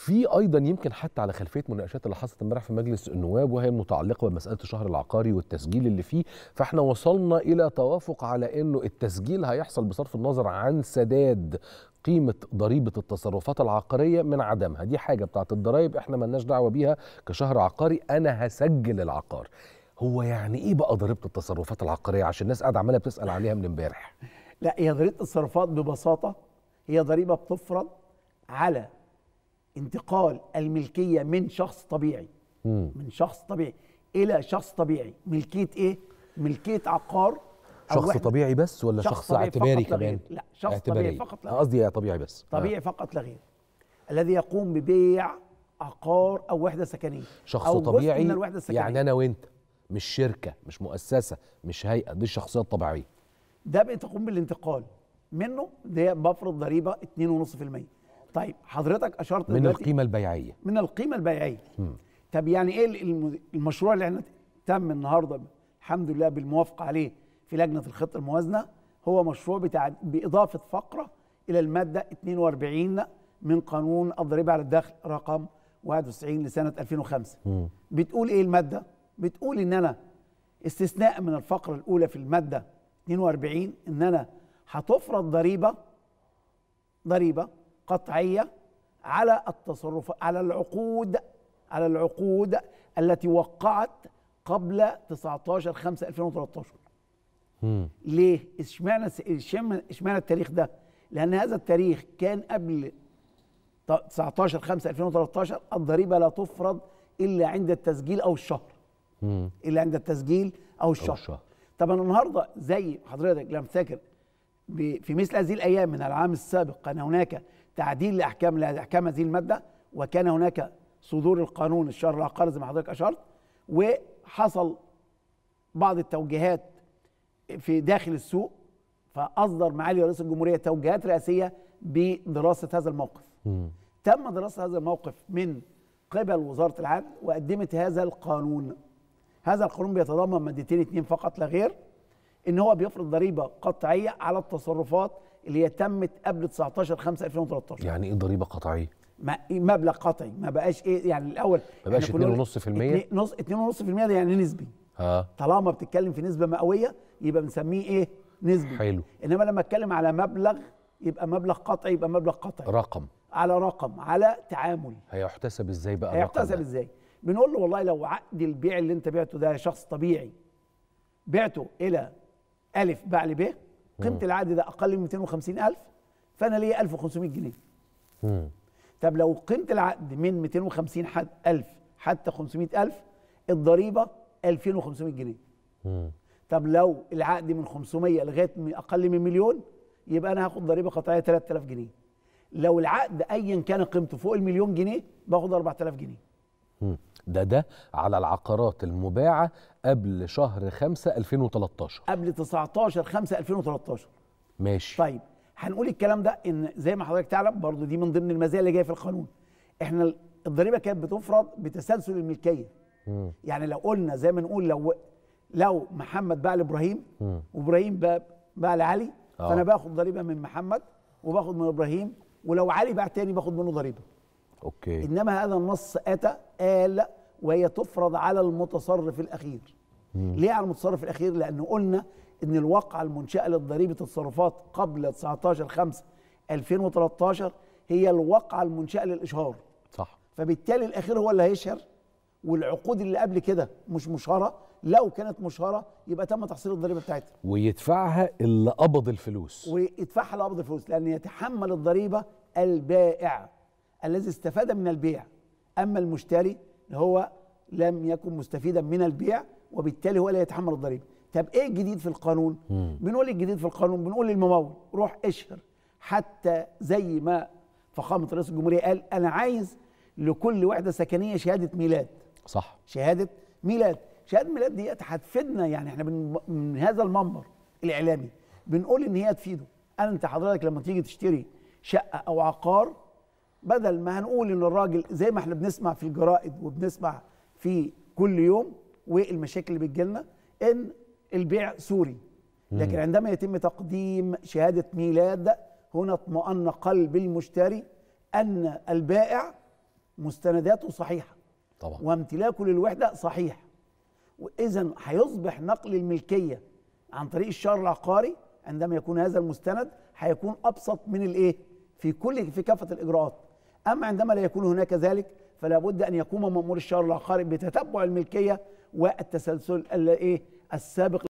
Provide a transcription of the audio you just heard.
في ايضا يمكن حتى على خلفيه مناقشات اللي حصلت امبارح في مجلس النواب وهي المتعلقه بمساله الشهر العقاري والتسجيل اللي فيه فاحنا وصلنا الى توافق على انه التسجيل هيحصل بصرف النظر عن سداد قيمة ضريبة التصرفات العقارية من عدمها دي حاجة بتاعت الضرايب احنا ملناش دعوة بيها كشهر عقاري انا هسجل العقار هو يعني ايه بقى ضريبة التصرفات العقارية عشان الناس قاعدة عمالة بتسأل عليها من امبارح لا هي ضريبه التصرفات ببساطه هي ضريبه بتفرض على انتقال الملكيه من شخص طبيعي مم. من شخص طبيعي الى شخص طبيعي ملكيه ايه ملكيه عقار أو شخص وحدة. طبيعي بس ولا شخص شخص طبيعي اعتباري فقط لا كمان غير. لا، شخص اعتباري. طبيعي فقط لا آه، غير. قصدي طبيعي بس آه. طبيعي فقط لا غير الذي يقوم ببيع عقار او وحده سكنيه شخص أو جزء طبيعي من الوحده السكنيه يعني انا وانت مش شركه مش مؤسسه مش هيئه دي الشخصيه الطبيعيه ده بتقوم بالانتقال منه ده بفرض ضريبه 2.5% طيب حضرتك اشرت من دلوقتي القيمه البيعيه من القيمه البيعيه طب يعني ايه الم- المشروع اللي احنا تم النهارده الحمد لله بالموافقه عليه في لجنه الخطه الموازنه هو مشروع بتاع باضافه فقره الى الماده 42 من قانون الضريبه على الدخل رقم 91 لسنه 2005 بتقول ايه الماده بتقول ان انا استثناء من الفقره الاولى في الماده 42 ان انا هتفرض ضريبه ضريبه قطعيه على التصرف على العقود على العقود التي وقعت قبل 19 5 2013 مم. ليه؟ اشمعنى اشمعنى اشمعنى التاريخ ده؟ لأن هذا التاريخ كان قبل ط- 19 5 2013 الضريبة لا تفرض إلا عند التسجيل أو الشهر مم. إلا عند التسجيل أو الشهر, الشهر. طبعا النهارده زي حضرتك لما تفتكر ب- في مثل هذه الايام من العام السابق كان هناك تعديل لاحكام لاحكام هذه الماده وكان هناك صدور القانون الشهر العقاري زي ما حضرتك اشرت وحصل بعض التوجيهات في داخل السوق فاصدر معالي رئيس الجمهوريه توجيهات رئاسيه بدراسه هذا الموقف. مم. تم دراسه هذا الموقف من قبل وزاره العدل وقدمت هذا القانون. هذا القانون بيتضمن مادتين اتنين فقط لا غير ان هو بيفرض ضريبه قطعيه على التصرفات اللي هي تمت قبل 19 5 2013 يعني ايه ضريبه قطعيه ما- مبلغ قطعي ما بقاش ايه يعني الاول ما بقاش إحنا كنا نقول 2.5%؟ اتنين- نص 2.5% ده يعني نسبي ها طالما بتتكلم في نسبه مئويه يبقى بنسميه ايه نسبي حلو. انما لما اتكلم على مبلغ يبقى مبلغ قطعي يبقى مبلغ قطعي رقم على رقم على تعامل هيحتسب ازاي بقى الرقم هيحتسب ده؟ ازاي بنقول له والله لو عقد البيع اللي انت بعته ده شخص طبيعي بعته الى الف باع لب قيمه العقد ده اقل من 250000 فانا ليا 1500 جنيه مم. طب لو قيمه العقد من 250 حد 1000 حتى 500000 الضريبه 2500 جنيه مم. طب لو العقد من 500 لغايه من اقل من مليون يبقى انا هاخد ضريبه قطعيه 3000 جنيه لو العقد ايا كان قيمته فوق المليون جنيه باخد 4000 جنيه مم. ده ده على العقارات المباعه قبل شهر 5 2013 قبل 19 5 2013 ماشي طيب هنقول الكلام ده ان زي ما حضرتك تعلم برضو دي من ضمن المزايا اللي جايه في القانون احنا ال- الضريبه كانت بتفرض بتسلسل الملكيه مم. يعني لو قلنا زي ما نقول لو لو محمد باع لابراهيم مم. وابراهيم باع باع لعلي آه. فانا باخد ضريبه من محمد وباخد من ابراهيم ولو علي باع تاني باخد منه ضريبه اوكي انما هذا النص اتى قال وهي تفرض على المتصرف الاخير ليه على المتصرف الاخير لان قلنا ان الواقعه المنشاه لضريبه التصرفات قبل 19 5 2013 هي الواقعه المنشاه للاشهار صح فبالتالي الاخير هو اللي هيشهر والعقود اللي قبل كده مش مشهره لو كانت مشهره يبقى تم تحصيل الضريبه بتاعتها ويدفعها اللي قبض الفلوس ويدفعها لقبض الفلوس لان يتحمل الضريبه البائع الذي استفاد من البيع اما المشتري هو لم يكن مستفيدا من البيع وبالتالي هو لا يتحمل الضريبه طب ايه الجديد في القانون بنقول الجديد في القانون بنقول للممول روح اشهر حتى زي ما فخامه رئيس الجمهوريه قال انا عايز لكل وحده سكنيه شهاده ميلاد صح شهاده ميلاد شهاده ميلاد ديت هتفيدنا يعني احنا من, من هذا المنبر الاعلامي بنقول ان هي تفيده انت حضرتك لما تيجي تشتري شقه او عقار بدل ما هنقول ان الراجل زي ما احنا بنسمع في الجرائد وبنسمع في كل يوم والمشاكل اللي بتجيلنا ان البيع سوري لكن عندما يتم تقديم شهاده ميلاد هنا اطمأن قلب المشتري ان البائع مستنداته صحيحه طبعا وامتلاكه للوحده صحيح واذا هيصبح نقل الملكيه عن طريق الشهر العقاري عندما يكون هذا المستند هيكون ابسط من الايه في كل في كافه الاجراءات اما عندما لا يكون هناك ذلك فلا بد ان يقوم مامور الشهر العقاري بتتبع الملكيه والتسلسل الايه السابق